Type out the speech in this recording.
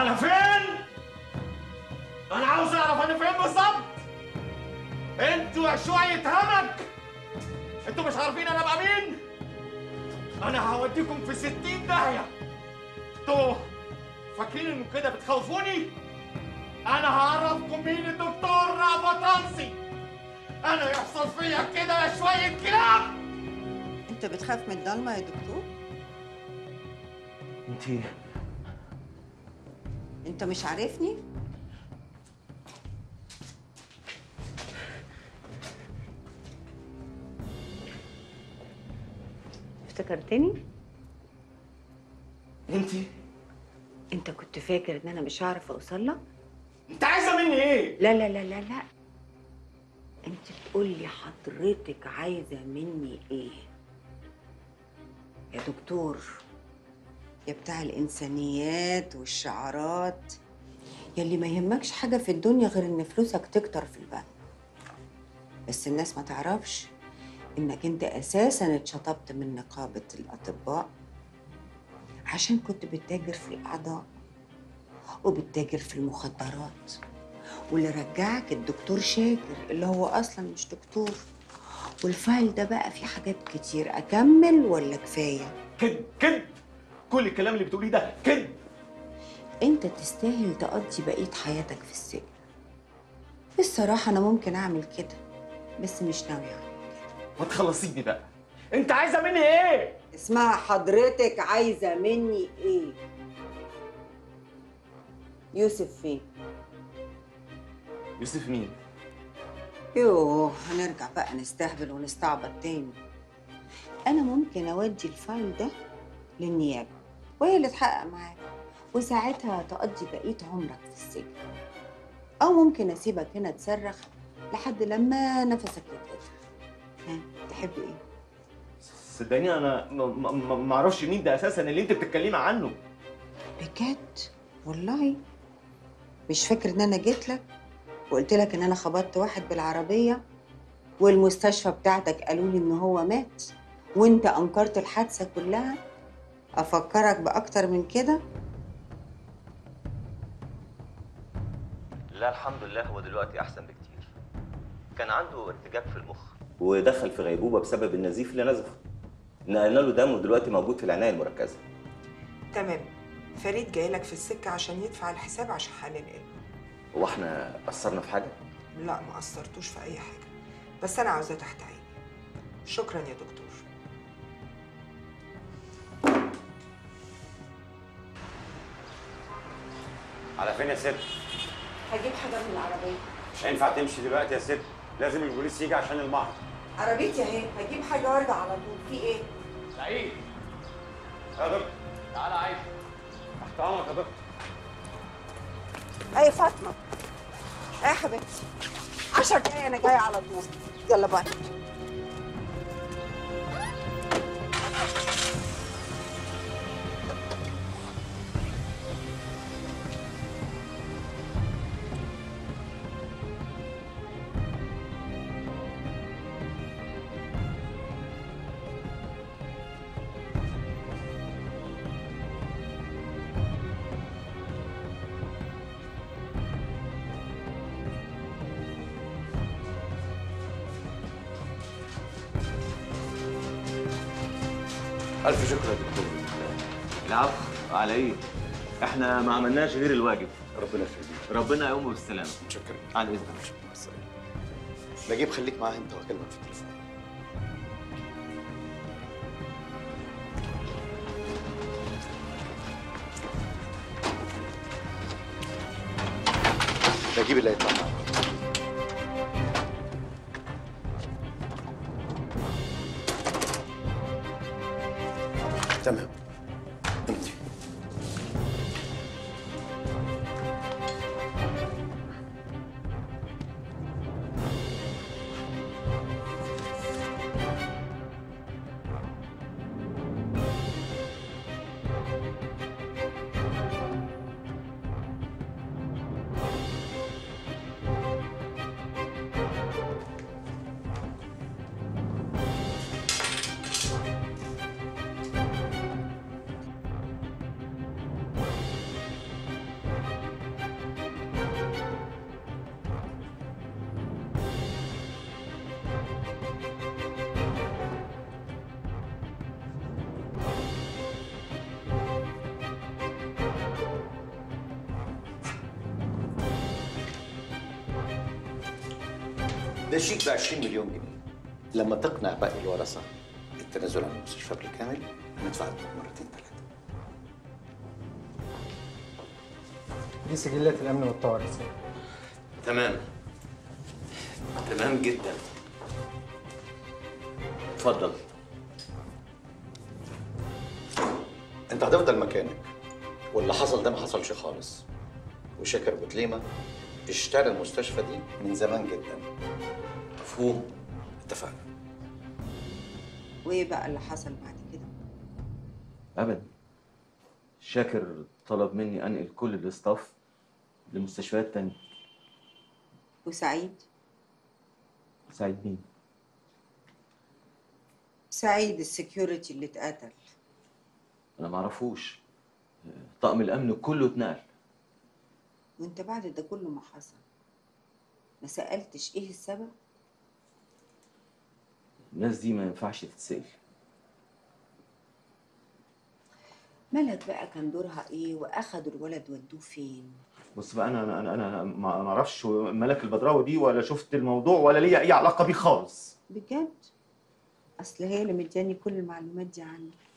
على فين؟ انا عاوز اعرف انا فين بالظبط انتوا شوية همك انتوا مش عارفين انا ابقى مين؟ انا هوديكم في ستين داهية انتوا فاكرين انكم كده بتخوفوني؟ انا هعرفكم مين الدكتور رأفت رمسي انا يحصل فيا كده يا شوية كلاب انت بتخاف من الضلمه يا دكتور انتي انت مش عارفني افتكرتني انتي انت كنت فاكر ان انا مش هعرف اوصل لك انت عايزة مني ايه؟ لا لا لا لا لا انت تقول لي حضرتك عايزه مني ايه يا دكتور يا بتاع الانسانيات والشعارات يلي ما يهمكش حاجه في الدنيا غير ان فلوسك تكتر في البنك بس الناس ما تعرفش انك انت اساسا اتشطبت من نقابه الاطباء عشان كنت بتتاجر في الاعضاء وبتتاجر في المخدرات واللي رجعك الدكتور شاكر اللي هو اصلا مش دكتور والفايل ده بقى فيه حاجات كتير اكمل ولا كفايه كذب كذب كل الكلام اللي بتقوليه ده كذب انت تستاهل تقضي بقيه حياتك في السجن الصراحه انا ممكن اعمل كده بس مش ناوي اعمل ما تخلصيني بقى انت عايزة مني ايه؟ اسمها حضرتك عايزه مني ايه يوسف فين يوسف مين؟ يوه هنرجع بقى نستهبل ونستعبط تاني انا ممكن اودي الفايل ده للنيابه وهي اللي تحقق معاك وساعتها تقضي بقيه عمرك في السجن او ممكن اسيبك هنا تصرخ لحد لما نفسك يتقطع ها تحب ايه صدقني انا ما- ما ما- ما اعرفش مين ده اساسا اللي انت بتتكلمي عنه بجد والله مش فاكر ان انا جيت لك وقلت لك ان انا خبطت واحد بالعربيه والمستشفى بتاعتك قالوا لي ان هو مات وانت انكرت الحادثه كلها افكرك باكتر من كده لا الحمد لله هو دلوقتي احسن بكتير كان عنده ارتجاج في المخ ودخل في غيبوبه بسبب النزيف اللي نزفه نقلنا له دم ودلوقتي موجود في العنايه المركزه تمام فريد جاي لك في السكة عشان يدفع الحساب عشان هننقله هو احنا قصرنا في حاجه لا ما قصرتوش في أي حاجة بس أنا عاوزاه تحت عيني شكرا يا دكتور على فين يا ست؟ هجيب حاجه من العربيه مش هينفع تمشي دلوقتي يا ست لازم البوليس يجي عشان المعرض عربيتي اهي هجيب حاجه وارجع على طول في ايه سعيد يا دكتور تعالى عايز تحت امرك يا دكتور اي فاطمه ايه يا حبيبتي 10 دقايق انا جايه على طول يلا باي الف شكر يا دكتور العفو على ايه احنا ما عملناش غير الواجب ربنا يخليك ربنا يقوم بالسلامه متشكر على اذنك مع السلامه نجيب خليك معاه انت واكلمك في التليفون نجيب اللي هيطلع معاه تمام امضي ده شيك ب 20 مليون جنيه لما تقنع باقي الورثه التنازل عن المستشفى بالكامل هندفع لك مرتين ثلاثه دي سجلات الامن والطوارئ تمام تمام جدا اتفضل انت هتفضل مكانك واللي حصل ده ما حصلش خالص وشاكر بوتليمه اشترى المستشفى دي من زمان جدا مفهوم اتفقنا وايه بقى اللي حصل بعد كده ابدا شاكر طلب مني انقل كل الاستاف لمستشفيات تانية وسعيد سعيد مين سعيد السكيورتي اللي اتقتل انا ما اعرفوش طقم الامن كله اتنقل وانت بعد ده كله ما حصل ما سألتش ايه السبب الناس دي ما ينفعش تتسال ملك بقى كان دورها ايه واخدوا الولد ودوه فين بص بقى انا انا انا, أنا ما ما اعرفش ملك البدراوي دي ولا شفت الموضوع ولا ليا اي علاقه بيه خالص بجد اصل هي اللي مدياني كل المعلومات دي عنه